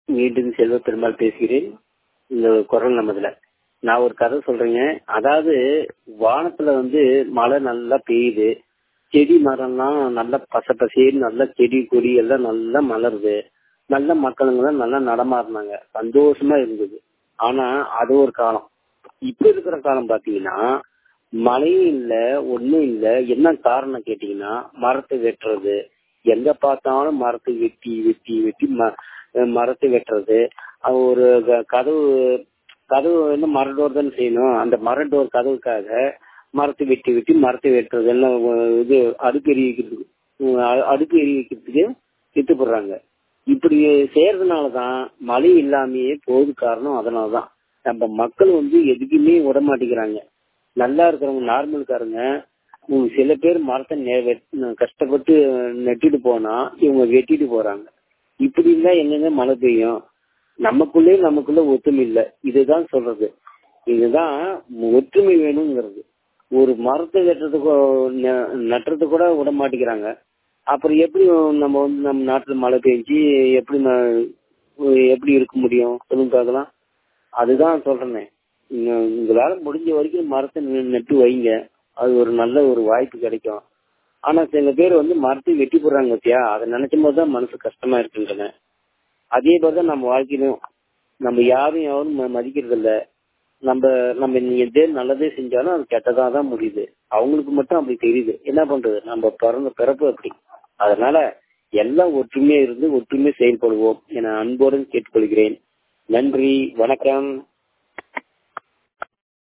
மீண்டும் செல்வ பெருமாள் பேசுகிறேன் இந்த குரல் நமதுல நான் ஒரு கதை சொல்றேங்க அதாவது வானத்துல வந்து மழை நல்லா பெய்யுது செடி மரம்லாம் நல்லா பச பசேன்னு நல்லா செடி கொடி எல்லாம் நல்லா மலருது நல்ல மக்களுங்கெல்லாம் நல்லா நடமாடினாங்க சந்தோஷமா இருந்தது ஆனா அது ஒரு காலம் இப்ப இருக்கிற காலம் பாத்தீங்கன்னா மழையும் இல்ல ஒண்ணும் இல்ல என்ன காரணம் கேட்டீங்கன்னா மரத்தை வெட்டுறது எங்க பார்த்தாலும் மரத்தை வெட்டி வெட்டி வெட்டி மரத்தை வெட்டுறது ஒரு கதவு கதவு வந்து மர டோர் தானே செய்யணும் அந்த மர டோர் கதவுக்காக மரத்தை வெட்டி வெட்டி மரத்தை வெட்டுறது எல்லாம் இது அடுப்பு எரி வைக்கிறதுக்கு அடுப்பு எரி வைக்கிறதுக்கு வித்து போடுறாங்க இப்படி செய்யறதுனாலதான் மழை இல்லாமையே போகுது காரணம் அதனாலதான் நம்ம மக்கள் வந்து எதுக்குமே விட மாட்டேங்கிறாங்க நல்லா இருக்கிறவங்க நார்மல்காரங்க சில பேர் மரத்தை கஷ்டப்பட்டு நெட்டிட்டு போனா இவங்க வெட்டிட்டு போறாங்க இப்படி இருந்தா என்னங்க மழை பெய்யும் நமக்குள்ளே நமக்குள்ள ஒத்துமை இல்லை இதுதான் சொல்றது இதுதான் ஒற்றுமை வேணுங்கிறது ஒரு மரத்தை வெட்டுறதுக்கு நட்டுறது கூட விட மாட்டேங்கிறாங்க அப்புறம் எப்படி நம்ம வந்து நம்ம நாட்டுல மழை பெஞ்சு எப்படி எப்படி இருக்க முடியும் சொல்லுங்க பார்க்கலாம் அதுதான் சொல்றேன் உங்களால முடிஞ்ச வரைக்கும் மரத்தை நட்டு வைங்க அது ஒரு நல்ல ஒரு வாய்ப்பு கிடைக்கும் ஆனா சில பேர் வந்து மரத்தை வெட்டி போடுறாங்க பத்தியா அதை நினைச்சும் போதுதான் மனசு கஷ்டமா இருக்குன்றன அதே மாதிரிதான் நம்ம வாழ்க்கையிலும் நம்ம யாரும் யாரும் மதிக்கிறது இல்ல நம்ம நம்ம எதே நல்லதே செஞ்சாலும் அது கெட்டதா தான் முடியுது அவங்களுக்கு மட்டும் அப்படி தெரியுது என்ன பண்றது நம்ம பிறந்த பிறப்பு அப்படி அதனால எல்லாம் ஒற்றுமையா இருந்து ஒற்றுமையா செயல்படுவோம் என அன்போடு கேட்டுக்கொள்கிறேன் நன்றி வணக்கம்